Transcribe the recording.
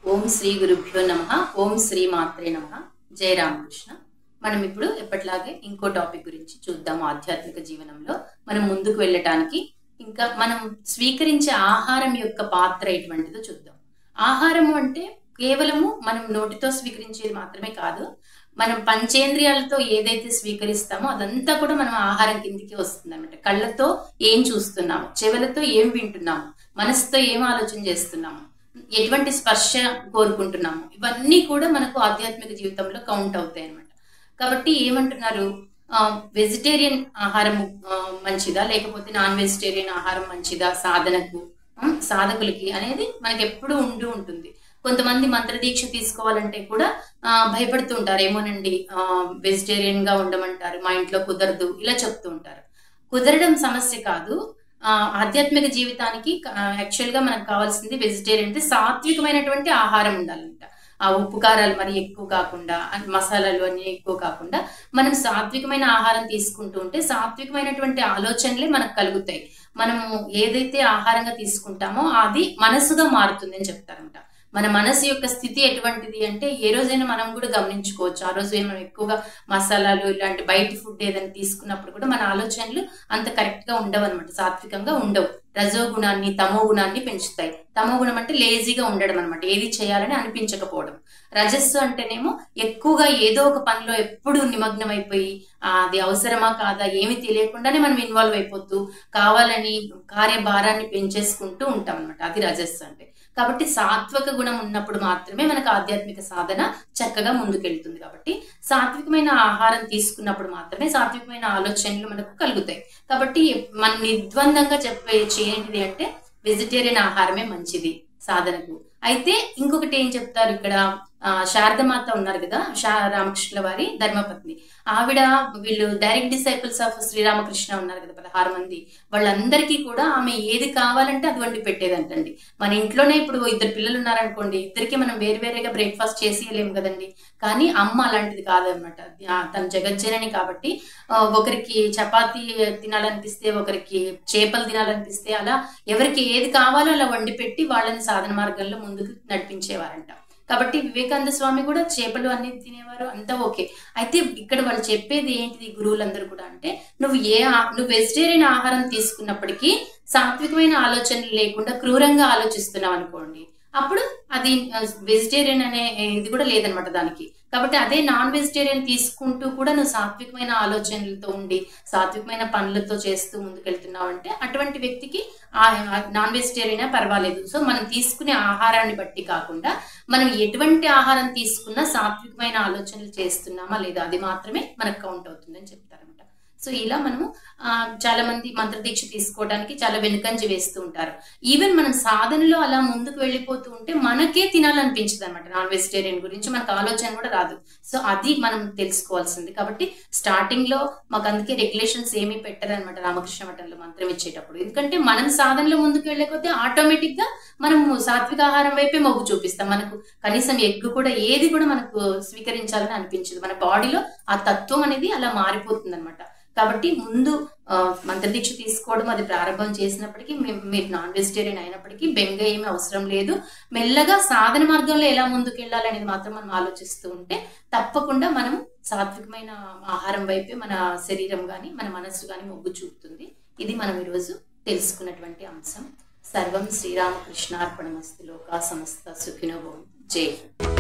ఓం శ్రీ గురుభ్యో నమ ఓం శ్రీ మాత్రే నమ జయ రామకృష్ణ మనం ఇప్పుడు ఎప్పటిలాగే ఇంకో టాపిక్ గురించి చూద్దాం ఆధ్యాత్మిక జీవనంలో మనం ముందుకు వెళ్ళటానికి ఇంకా మనం స్వీకరించే ఆహారం యొక్క పాత్ర ఎటువంటిదో చూద్దాం ఆహారము అంటే కేవలము మనం నోటితో స్వీకరించేది మాత్రమే కాదు మనం పంచేంద్రియాలతో ఏదైతే స్వీకరిస్తామో అదంతా కూడా మనం ఆహారం కిందికి వస్తుంది అనమాట కళ్ళతో ఏం చూస్తున్నాము చెవులతో ఏం వింటున్నాము మనసుతో ఏం ఆలోచన చేస్తున్నాము ఎటువంటి స్పర్శ కోరుకుంటున్నాము ఇవన్నీ కూడా మనకు ఆధ్యాత్మిక జీవితంలో కౌంట్ అవుతాయి అనమాట కాబట్టి ఏమంటున్నారు వెజిటేరియన్ ఆహారం మంచిదా లేకపోతే నాన్ వెజిటేరియన్ ఆహారం మంచిదా సాధనకు ఉమ్, సాధకులకి అనేది మనకి ఎప్పుడు ఉంటూ ఉంటుంది కొంతమంది మంత్రదీక్ష తీసుకోవాలంటే కూడా ఆ, భయపడుతూ ఉంటారు ఏమోనండి వెజిటేరియన్ గా ఉండమంటారు మా ఇంట్లో కుదరదు ఇలా చెప్తూ ఉంటారు కుదరడం సమస్య కాదు ఆ, ఆధ్యాత్మిక జీవితానికి యాక్చువల్ గా మనకు కావాల్సింది వెజిటేరియన్ అంటే సాత్వికమైనటువంటి ఆహారం ఉండాలంట ఆ ఉప్పు కారాలు మరి ఎక్కువ కాకుండా ఆ మసాలాలు అన్ని ఎక్కువ కాకుండా మనం సాత్వికమైన ఆహారం తీసుకుంటూ ఉంటే సాత్వికమైనటువంటి ఆలోచనలే మనకు కలుగుతాయి మనము ఏదైతే ఆహారంగా తీసుకుంటామో అది మనసుగా మారుతుంది అని చెప్తారంట మన మనసు యొక్క స్థితి ఎటువంటిది అంటే ఏ రోజైనా మనం కూడా గమనించుకోవచ్చు ఆ రోజు మనం ఎక్కువగా మసాలాలు ఇలాంటి బయట ఫుడ్ ఏదైనా తీసుకున్నప్పుడు కూడా మన ఆలోచనలు అంత కరెక్ట్ గా ఉండవు అనమాట సాత్వికంగా ఉండవు రజో గుణాన్ని తమో గుణాన్ని పెంచుతాయి తమో గుణం అంటే లేజీగా ఉండడం అనమాట ఏది చేయాలని అనిపించకపోవడం రజస్సు అంటేనేమో ఎక్కువగా ఏదో ఒక పనిలో ఎప్పుడు నిమగ్నం అయిపోయి ఆ, అది అవసరమా కాదా ఏమి తెలియకుండానే మనం ఇన్వాల్వ్ అయిపోతూ కావాలని కార్యభారాన్ని పెంచేసుకుంటూ ఉంటాం అనమాట అది రజస్సు అంటే కాబట్టి సాత్విక గుణం ఉన్నప్పుడు మాత్రమే మనకు ఆధ్యాత్మిక సాధన చక్కగా ముందుకెళ్తుంది కాబట్టి సాత్వికమైన ఆహారం తీసుకున్నప్పుడు మాత్రమే సాత్వికమైన ఆలోచనలు మనకు కలుగుతాయి కాబట్టి మనం నిర్ద్వందంగా చెప్పే ఏంటిది అంటే వెజిటేరియన్ ఆహారమే మంచిది సాధనకు అయితే ఇంకొకటి ఏం చెప్తారు ఇక్కడ ఆ, శారదమాత ఉన్నారు కదా శా రామకృష్ణ వారి ధర్మపత్ని ఆవిడ వీళ్ళు డైరెక్ట్ డిసైపుల్స్ ఆఫ్ శ్రీరామకృష్ణ ఉన్నారు కదా పదహారు మంది వాళ్ళందరికీ కూడా ఆమె ఏది కావాలంటే అది వండి పెట్టేదంటండి మన ఇంట్లోనే ఇప్పుడు ఇద్దరు పిల్లలు ఉన్నారనుకోండి ఇద్దరికి మనం వేరు వేరేగా బ్రేక్ఫాస్ట్ చేసి వెళ్ళలేము కదండి కానీ అమ్మ అలాంటిది కాదనమాట ఆ, తను జగజ్జనని కాబట్టి ఆ, ఒకరికి చపాతీ తినాలనిపిస్తే ఒకరికి చేపలు తినాలనిపిస్తే అలా ఎవరికి ఏది కావాలో అలా వండి పెట్టి వాళ్ళని సాధన మార్గంలో ముందుకు నడిపించేవారంట కాబట్టి వివేకానంద స్వామి కూడా చేపలు అన్ని తినేవారు అంతా ఓకే అయితే ఇక్కడ వాళ్ళు చెప్పేది ఏంటిది గురువులందరూ కూడా అంటే నువ్వు ఏ ఆ- నువ్వు వెజిటేరియన్ ఆహారం తీసుకున్నప్పటికీ సాత్వికమైన ఆలోచనలు లేకుండా క్రూరంగా ఆలోచిస్తున్నావు అనుకోండి అప్పుడు అది వెజిటేరియన్ అనే ఇది కూడా లేదనమాట దానికి కాబట్టి అదే నాన్ వెజిటేరియన్ తీసుకుంటూ కూడా నువ్వు సాత్వికమైన ఆలోచనలతో ఉండి సాత్వికమైన పనులతో చేస్తూ ముందుకెళ్తున్నావు అంటే అటువంటి వ్యక్తికి ఆ నాన్ వెజిటేరియన్ పర్వాలేదు సో మనం తీసుకునే ఆహారాన్ని బట్టి కాకుండా మనం ఎటువంటి ఆహారం తీసుకున్నా సాత్వికమైన ఆలోచనలు చేస్తున్నామా లేదా అది మాత్రమే మనకు కౌంట్ అవుతుందని చెప్తారనమాట సో ఇలా మనము ఆ, చాలా మంది మంత్రదీక్ష తీసుకోవడానికి చాలా వెనుకంజ వేస్తూ ఉంటారు ఈవెన్ మనం సాధనలో అలా ముందుకు వెళ్ళిపోతూ ఉంటే మనకే తినాలనిపించదు అనమాట నాన్ వెజిటేరియన్ గురించి మనకు ఆలోచన కూడా రాదు సో అది మనం తెలుసుకోవాల్సింది కాబట్టి స్టార్టింగ్ లో మాకు అందుకే రెగ్యులేషన్స్ ఏమీ పెట్టరనమాట రామకృష్ణ మఠంలో మంత్రం ఇచ్చేటప్పుడు ఎందుకంటే మనం సాధనలో ముందుకు వెళ్ళకపోతే ఆటోమేటిక్ గా మనము సాత్విక ఆహారం వైపే మొగ్గు చూపిస్తాం మనకు కనీసం ఎగ్ కూడా ఏది కూడా మనకు స్వీకరించాలని అనిపించదు మన బాడీలో ఆ తత్వం అనేది అలా మారిపోతుంది అనమాట కాబట్టి ముందు ఆ, మంత్రదీక్ష తీసుకోవడం అది ప్రారంభం చేసినప్పటికీ మీ- మీరు నాన్ వెజిటేరియన్ అయినప్పటికీ బెంగ ఏమీ అవసరం లేదు మెల్లగా సాధన మార్గంలో ఎలా ముందుకు వెళ్ళాలి అనేది మాత్రం మనం ఆలోచిస్తూ ఉంటే తప్పకుండా మనం సాత్వికమైన ఆహారం వైపే మన శరీరం కానీ మన మనస్సు కానీ మొగ్గు చూపుతుంది ఇది మనం ఈరోజు తెలుసుకున్నటువంటి అంశం సర్వం శ్రీరామకృష్ణార్పణమస్తు లోకా సమస్త సుఖినో భవం జై హింద్.